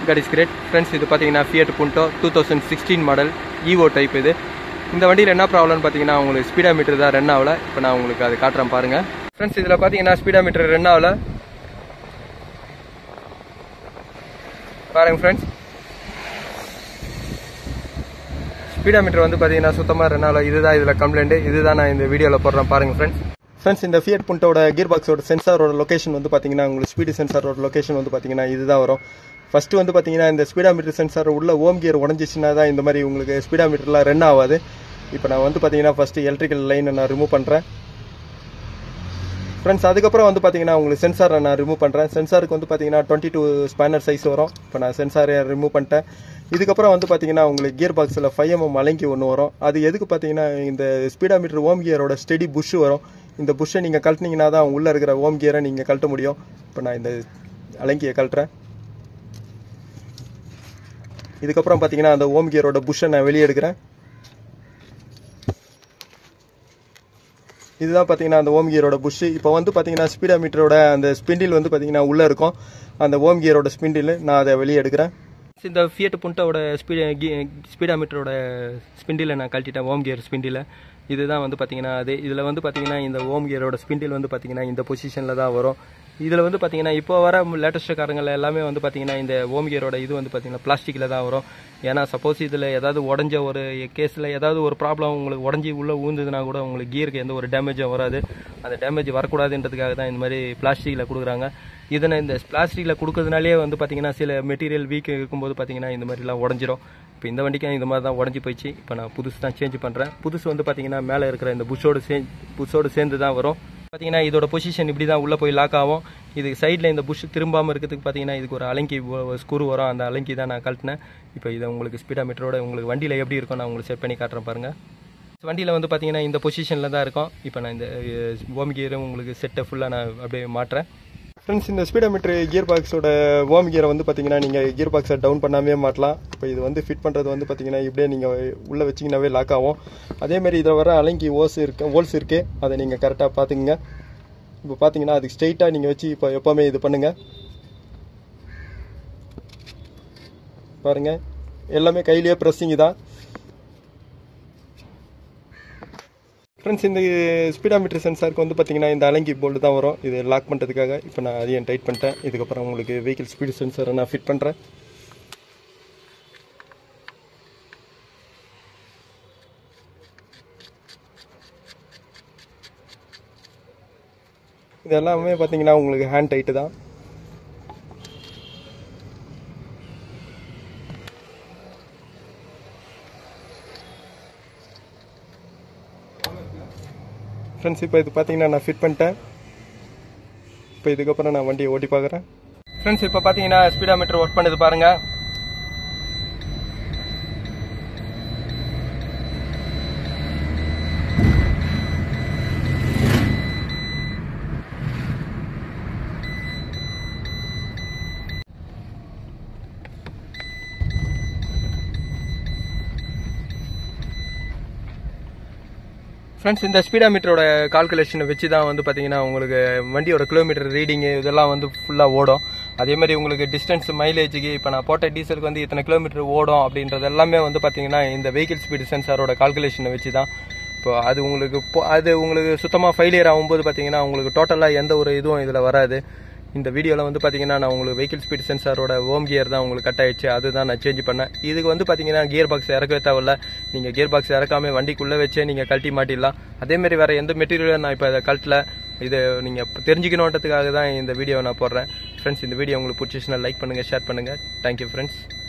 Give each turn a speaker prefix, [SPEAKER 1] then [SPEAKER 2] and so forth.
[SPEAKER 1] God is great friends இது பார்த்தீங்கன்னா Fiat Punto two thousand sixteen model Evo type இது இந்த வண்டியில் என்ன ப்ராப்ளம்னு பார்த்தீங்கன்னா உங்களுக்கு ஸ்பீடா மீட்டர் தான் ரன் ஆகல இப்போ நான் உங்களுக்கு அது காட்டுறேன் பாருங்க ஃப்ரெண்ட்ஸ் இதில் பார்த்தீங்கன்னா ஸ்பீடா மீட்டர் ரன் ஆகல பாருங்க ஃப்ரெண்ட்ஸ் ஸ்பீடா மீட்டர் வந்து பார்த்தீங்கன்னா சுத்தமாக ரன் ஆகல இதுதான் இதில் கம்ப்ளைண்ட் இதுதான் நான் இந்த வீடியோவில் போடுறேன் பாருங்க ஃப்ரெண்ட்ஸ் ஃப்ரெண்ட்ஸ் இந்த ஃபியட் புண்டோட கியர் பாக்ஸோட சென்சாரோட லொகேஷன் வந்து பார்த்தீங்கன்னா உங்களுக்கு ஸ்பீடு சென்சாரோட லொகேஷன் வந்து பார்த்தீங்கன்னா இதுதான் வரும் ஃபஸ்ட்டு வந்து பார்த்தீங்கன்னா இந்த ஸ்பீடா மீட்டர் சென்சார் உள்ள ஓம் கியர் உடஞ்சிச்சுன்னா தான் இந்த மாதிரி உங்களுக்கு ஸ்பீடா மீட்டர்லாம் ரன் ஆகாது இப்போ நான் வந்து பார்த்தீங்கன்னா ஃபஸ்ட்டு எலக்ட்ரிக்கல் லைனை நான் ரிமூவ் பண்ணுறேன் ஃப்ரெண்ட்ஸ் அதுக்கப்புறம் வந்து பார்த்தீங்கன்னா உங்களுக்கு சென்சாரை நான் ரிமூவ் பண்ணுறேன் சென்சாருக்கு வந்து பார்த்தீங்கன்னா டுவெண்ட்டி டூ ஸ்பேனர் சைஸ் வரும் இப்போ நான் சென்சாரை ரிமூவ் பண்ணிட்டேன் இதுக்கப்புறம் வந்து பார்த்தீங்கன்னா உங்களுக்கு கியர் பாக்ஸில் ஃபைவ் எம்எம் அலங்கி ஒன்று வரும் அது எதுக்கு பார்த்தீங்கன்னா இந்த ஸ்பீடா மீட்டர் ஓம் கியரோட ஸ்டெடி புஷ் வரும் இந்த புஷ்ஷை நீங்கள் கழட்டினீங்கன்னா தான் உள்ளே இருக்கிற ஓம் கியரை நீங்கள் கழட்ட முடியும் இப்போ நான் இந்த அலங்கியை கழட்டுறேன் இதுக்கப்புறம் பார்த்தீங்கன்னா அந்த ஓம் கியரோட புஷ்ஷை நான் வெளியே எடுக்கிறேன் இதுதான் பார்த்தீங்கன்னா அந்த ஓம் கியரோட புஷ் இப்போ வந்து பார்த்தீங்கன்னா ஸ்பீடா மீட்டரோட அந்த ஸ்பிண்டில் வந்து பார்த்தீங்கன்னா உள்ளே இருக்கும் அந்த ஓம் கியரோட ஸ்பிண்டில் நான் அதை வெளியே எடுக்கிறேன் இந்த ஃபியட் புண்டோட ஸ்பீட் ஸ்பீடா மீட்டரோட ஸ்பிண்டில் நான் கழட்டிட்டேன் ஓம் கியர் ஸ்பிண்டில் இதுதான் வந்து பார்த்தீங்கன்னா அது இதில் வந்து பார்த்தீங்கன்னா இந்த ஓம் கியரோட ஸ்பிண்டில் வந்து பார்த்தீங்கன்னா இந்த பொசிஷனில் தான் வரும் இதில் வந்து பார்த்தீங்கன்னா இப்போ வர லேட்டஸ்ட் காரங்கள் எல்லாமே வந்து பார்த்தீங்கன்னா இந்த ஓம் கியரோட இது வந்து பார்த்தீங்கன்னா பிளாஸ்டிக்கில் தான் வரும் ஏன்னா சப்போஸ் இதில் ஏதாவது உடஞ்ச ஒரு கேஸில் ஏதாவது ஒரு ப்ராப்ளம் உங்களுக்கு உடஞ்சி உள்ளே ஊந்துதுன்னா கூட உங்களுக்கு கியருக்கு எந்த ஒரு டேமேஜும் வராது அந்த டேமேஜ் வரக்கூடாதுன்றதுக்காக தான் இந்த மாதிரி பிளாஸ்டிக்கில் கொடுக்குறாங்க இதனை இந்த பிளாஸ்டிக்கில் கொடுக்கறதுனாலே வந்து பார்த்தீங்கன்னா சில மெட்டீரியல் வீக் இருக்கும்போது பார்த்தீங்கன்னா இந்த மாதிரிலாம் உடஞ்சிரும் இப்போ இந்த வண்டிக்கு இந்த மாதிரி தான் உடஞ்சி போயிடுச்சு இப்போ நான் புதுசு தான் சேஞ்ச் பண்ணுறேன் புதுசு வந்து பார்த்தீங்கன்னா மேலே இருக்கிற இந்த புஷோடு சே புஷோடு சேர்ந்து தான் வரும் பார்த்தீங்கன்னா இதோட பொசிஷன் இப்படி தான் உள்ளே போய் லாக் ஆகும் இது சைடில் இந்த புஷ் திரும்பாமல் இருக்கிறதுக்கு பார்த்தீங்கன்னா இதுக்கு ஒரு அலங்கி ஸ்க்ரூ வரும் அந்த அலங்கி தான் நான் கழட்டினேன் இப்போ இதை உங்களுக்கு ஸ்பீடா மீட்டரோட உங்களுக்கு வண்டியில் எப்படி இருக்கும் நான் உங்களுக்கு செட் பண்ணி காட்டுறேன் பாருங்கள் வண்டியில் வந்து பார்த்தீங்கன்னா இந்த பொசிஷனில் தான் இருக்கும் இப்போ நான் இந்த ஓம் கியரும் உங்களுக்கு செட்டை ஃபுல்லாக நான் அப்படியே மாட்டுறேன் ஃப்ரெண்ட்ஸ் இந்த ஸ்பீடா மீட்டர் கியர் பாக்ஸோட ஓம் கியரை வந்து பார்த்தீங்கன்னா நீங்கள் கியர் பாக்ஸை டவுன் பண்ணாமே மாட்டலாம் இப்போ இது வந்து ஃபிட் பண்ணுறது வந்து பார்த்தீங்கன்னா இப்படியே நீங்கள் உள்ளே வச்சிங்கனாவே லாக் ஆகும் அதேமாரி இதில் வர அலங்கி ஓஸ் இருக்கு ஹோல்ஸ் இருக்குது அதை நீங்கள் கரெக்டாக பார்த்துக்குங்க இப்போ பார்த்தீங்கன்னா அதுக்கு ஸ்ட்ரைட்டாக நீங்கள் வச்சு இப்போ எப்போவுமே இது பண்ணுங்கள் பாருங்கள் எல்லாமே கையிலேயே ப்ரெஸ்ஸிங் தான் ஃப்ரெண்ட்ஸ் இந்த ஸ்பீடா மீட்டர் சென்சாருக்கு வந்து பார்த்தீங்கன்னா இந்த அலங்கி போல்டு தான் வரும் இது லாக் பண்ணுறதுக்காக இப்போ நான் அதையும் டைட் பண்ணிட்டேன் இதுக்கப்புறம் உங்களுக்கு வெஹிக்கிள் ஸ்பீடு சென்சாரை நான் ஃபிட் பண்ணுறேன் இது எல்லாமே பார்த்தீங்கன்னா உங்களுக்கு ஹேண்ட் டைட்டு தான் ஃப்ரெண்ட்ஸ் இப்போ இது பார்த்தீங்கன்னா நான் ஃபிட் பண்ணிட்டேன் இப்போ இதுக்கப்புறம் நான் வண்டியை ஓட்டி பார்க்குறேன் ஃப்ரெண்ட்ஸ் இப்போ பார்த்தீங்கன்னா ஸ்பீடா மீட்டர் ஒர்க் பண்ணுது பாருங்க ஃப்ரெண்ட்ஸ் இந்த ஸ்பீடா மீட்டரோட கால்குலேஷனை வச்சு தான் வந்து பார்த்தீங்கன்னா உங்களுக்கு வண்டியோட கிலோமீட்டர் ரீடிங்கு இதெல்லாம் வந்து ஃபுல்லாக ஓடும் அதே மாதிரி உங்களுக்கு டிஸ்டன்ஸ் மைலேஜுக்கு இப்போ நான் போட்ட டீசலுக்கு வந்து இத்தனை கிலோமீட்டர் ஓடும் அப்படின்றது எல்லாமே வந்து பார்த்தீங்கன்னா இந்த வெஹிக்கிள் ஸ்பீடு சென்சாரோட கால்குலேஷனை வச்சு தான் இப்போ அது உங்களுக்கு இப்போ- அது உங்களுக்கு சுத்தமாக ஃபெயிலியர் ஆகும்போது பார்த்தீங்கன்னா உங்களுக்கு டோட்டலாக எந்த ஒரு இதுவும் இதில் வராது இந்த வீடியோவில் வந்து பார்த்தீங்கன்னா நான் உங்களுக்கு வெஹிக்கிள் ஸ்பீட் சென்சாரோட ஓம் கியர் தான் உங்களுக்கு கட் ஆயிடுச்சு அதுதான் நான் சேஞ்ச் பண்ணேன் இதுக்கு வந்து பார்த்தீங்கன்னா கியர் பாக்ஸ் இறக்கவே தேவையில்ல நீங்கள் கியர் பாக்ஸ் இறக்காம வண்டிக்குள்ளே வச்சே நீங்கள் கழட்டி மாட்டிடலாம் அதேமாரி வேறு எந்த மெட்டீரியலும் நான் இப்போ அதை கழட்டல இது நீங்கள் தெரிஞ்சுக்கணுன்றதுக்காக தான் இந்த வீடியோ நான் போடுறேன் ஃப்ரெண்ட்ஸ் இந்த வீடியோ உங்களுக்கு பிடிச்சிச்சுன்னா லைக் பண்ணுங்கள் ஷேர் பண்ணுங்கள் தேங்க்யூ ஃப்ரெண்ட்ஸ்